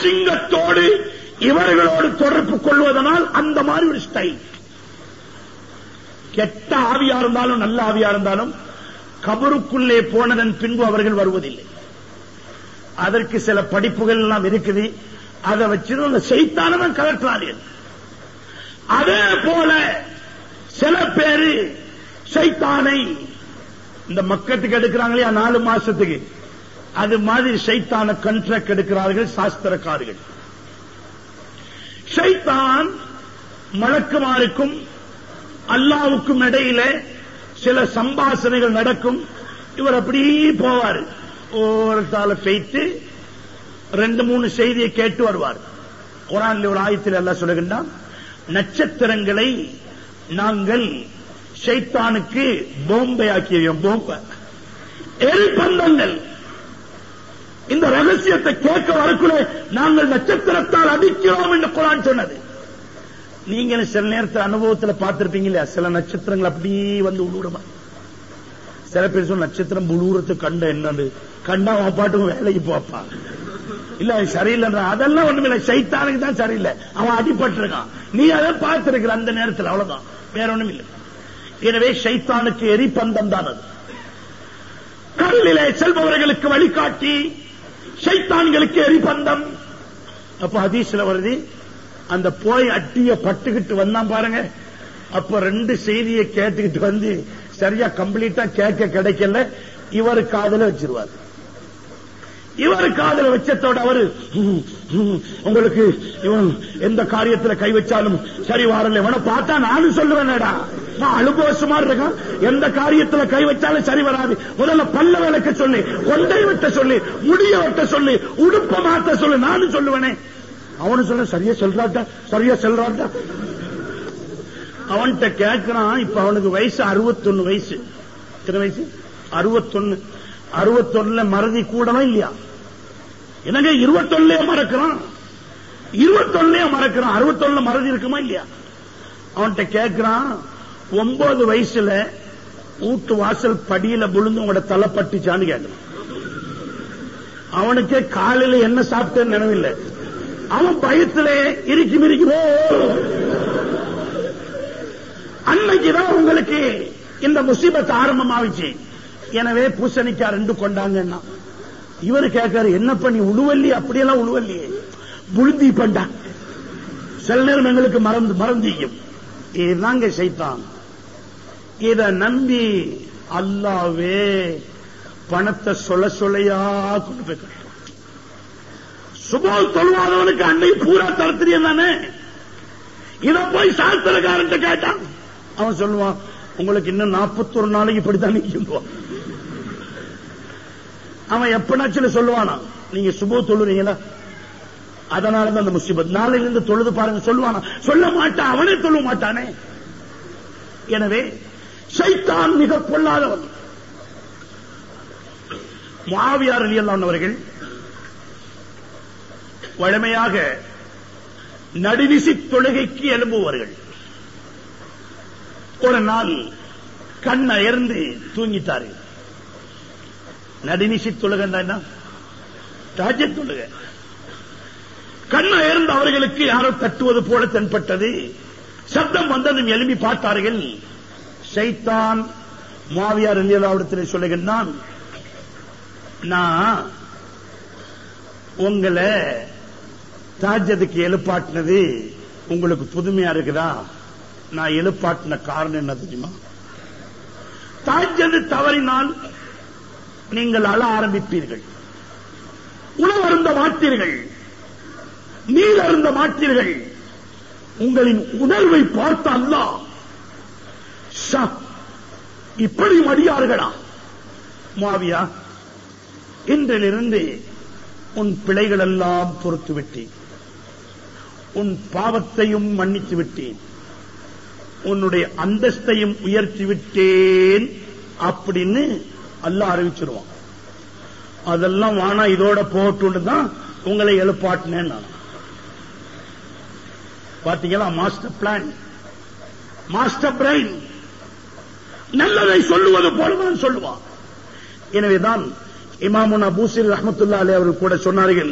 அசிங்கத்தோடு இவர்களோடு தொடர்பு கொள்வதனால் அந்த மாதிரி ஒரு ஸ்டைல் கெட்ட ஆவியா இருந்தாலும் நல்ல ஆவியா இருந்தாலும் கபருக்குள்ளே போனதன் பின்பு அவர்கள் வருவதில்லை அதற்கு சில படிப்புகள் எல்லாம் இருக்குது அதை வச்சு அந்த செய்தானவன் கலற்றார்கள் அதே போல சில பேரு சைத்தானை இந்த மக்கத்துக்கு எடுக்கிறாங்களே நாலு மாசத்துக்கு அது மாதிரி சைத்தான கண்ட்ராக்ட் எடுக்கிறார்கள் சாஸ்திரக்காரர்கள் ஷைத்தான் மலக்குமாருக்கும் அல்லாவுக்கும் இடையில சில சம்பாசனைகள் நடக்கும் இவர் அப்படியே போவார் ஓரத்தால பெய்த்து ரெண்டு மூணு செய்தியை கேட்டு வருவார் குரான்ல ஒரு ஆயத்தில் எல்லாம் சொல்லுகின்றான் நட்சத்திரங்களை நாங்கள் ஷைத்தானுக்கு போம்பை ஆக்கியோம் போம்ப எரிபந்தங்கள் இந்த ரகசியத்தை கேட்க வரக்குள்ள நாங்கள் நட்சத்திரத்தால் அடிக்கிறோம் என்று குரான் சொன்னது நீங்க சில நேரத்தில் அனுபவத்தில் பார்த்திருப்பீங்க இல்லையா சில நட்சத்திரங்கள் அப்படியே வந்து உழுவுறமா சில பேர் சொல்ல நட்சத்திரம் உழுவுறது கண்ட என்னது கண்டா அவன் பாட்டுக்கும் வேலைக்கு போப்பா இல்ல அது சரியில்லைன்ற அதெல்லாம் ஒண்ணுமில்லை சைத்தானுக்கு தான் சரியில்லை அவன் அடிபட்டிருக்கான் நீ அதை பார்த்திருக்கிற அந்த நேரத்தில் அவ்வளவுதான் வேற ஒண்ணும் இல்லை எனவே சைத்தானுக்கு எரிபந்தம் தான் அது கடலிலே செல்பவர்களுக்கு வழிகாட்டி சைத்தான்களுக்கு எரிபந்தம் அப்ப ஹதீஸ்ல வருது அந்த போய் அட்டிய பட்டுக்கிட்டு வந்தான் பாருங்க அப்ப ரெண்டு செய்தியை கேட்டுக்கிட்டு வந்து சரியா கம்ப்ளீட்டா கேட்க கிடைக்கல இவர் காதல வச்சிருவார் இவர் காதல வச்சத்தோட அவரு "ஹம், ஹம், உங்களுக்கு இவன் எந்த காரியத்துல கை வச்சாலும் சரி வாரல இவனை பார்த்தா நானும் சொல்லுவேனேடா நான் அனுபவசமா இருக்கான் எந்த காரியத்துல கை வச்சாலும் சரி வராது முதல்ல பல்ல விளக்க சொல்லி கொண்டை வெட்ட சொல்லி முடிய வெட்ட சொல்லி உடுப்ப மாத்த சொல்லி நானும் சொல்லுவேனே அவனு சொல்ல சரியா சொல்றாட்டா சரியா சொல்றாட்டா அவன்கிட்ட கேட்கிறான் இப்ப அவனுக்கு வயசு அறுபத்தொன்னு வயசு எத்தனை வயசு அறுபத்தொன்னு அறுபத்தொன்னுல மறதி கூடவா இல்லையா என்னங்க இருபத்தொன்னுலயே மறக்கிறான் இருபத்தொன்னுலயே மறக்கிறான் அறுபத்தொன்னுல மறதி இருக்குமா இல்லையா அவன்கிட்ட கேட்கிறான் ஒன்பது வயசுல வீட்டு வாசல் படியில விழுந்து உங்களோட தலை பட்டுச்சான்னு கேட்கிறான் அவனுக்கே காலையில என்ன சாப்பிட்டேன்னு நினைவில்லை அவன் பயத்திலே இறுக்கி மிரிக்கிறோ அன்னைக்குதான் உங்களுக்கு இந்த முசீபத் ஆரம்பமாவிச்சு எனவே பூசணிக்காய் ரெண்டு கொண்டாங்கன்னா இவரு கேட்காரு என்ன பண்ணி உழுவல்லி அப்படியெல்லாம் உழுவல்லியே புழுந்தி பண்டா சில நேரம் எங்களுக்கு மறந்து மறந்திக்கும் இதுதாங்க சைத்தான் இத நம்பி அல்லாவே பணத்தை சொல்ல சொல்லையா கொண்டு போய் கட்டுறான். சுபோ தொழுவாதவனுக்கு அன்னை பூரா தரத்திரியம் தானே இத போய் சாஸ்திரக்காரன் கேட்டான் அவன் சொல்லுவான் உங்களுக்கு இன்னும் நாற்பத்தொரு நாளைக்கு இப்படித்தான் நிற்கும் அவன் எப்பனாச்சும் சொல்லுவானா நீங்க சுபோ தொழுறீங்களா அதனாலதான் அந்த முசிபத் நாளையில இருந்து தொழுது பாருங்க சொல்லுவானா சொல்ல மாட்டான் அவனே சொல்ல மாட்டானே எனவே சைத்தான் மிக பொல்லாதவன் மாவியார் அலியல்லான் அவர்கள் வழமையாக நடுவிசி தொழுகைக்கு எழும்புவார்கள் ஒரு நாள் கண் அயர்ந்து தூங்கிட்டார்கள் நடுநிசி தொழுகன்னா என்ன தாஜ தொழுக கண் அயர்ந்த அவர்களுக்கு யாரோ தட்டுவது போல தென்பட்டது சப்தம் வந்ததும் எழுப்பி பார்த்தார்கள் சைத்தான் மாவியார் இல்லியலாவிடத்தில் சொல்லுகின்றான் நான் உங்களை தாஜத்துக்கு எழுப்பாட்டினது உங்களுக்கு புதுமையா இருக்குதா நான் எழுப்பாட்டின காரணம் என்ன தெரியுமா தாஜது தவறினால் நீங்கள் அழ ஆரம்பிப்பீர்கள் உணவு அருந்த மாட்டீர்கள் நீர் அருந்த மாட்டீர்கள் உங்களின் உணர்வை பார்த்த அல்லாஹ் ஷா, இப்படி மடியார்களா மாவியா இன்றிலிருந்து உன் பிழைகள் எல்லாம் பொறுத்து விட்டேன் உன் பாவத்தையும் மன்னித்து விட்டேன் உன்னுடைய அந்தஸ்தையும் உயர்த்தி விட்டேன் அப்படின்னு அல்லாஹ் அறிவிச்சிருவான் அதெல்லாம் வானா இதோட போட்டு தான் உங்களை எழுப்பாட்டினேன் நான் பாத்தீங்களா மாஸ்டர் பிளான் மாஸ்டர் பிரைன் நல்லதை சொல்லுவது போலதான் சொல்லுவான் எனவேதான் இமாமுனா பூசிர் ரஹமத்துல்லா அலி அவர்கள் கூட சொன்னார்கள்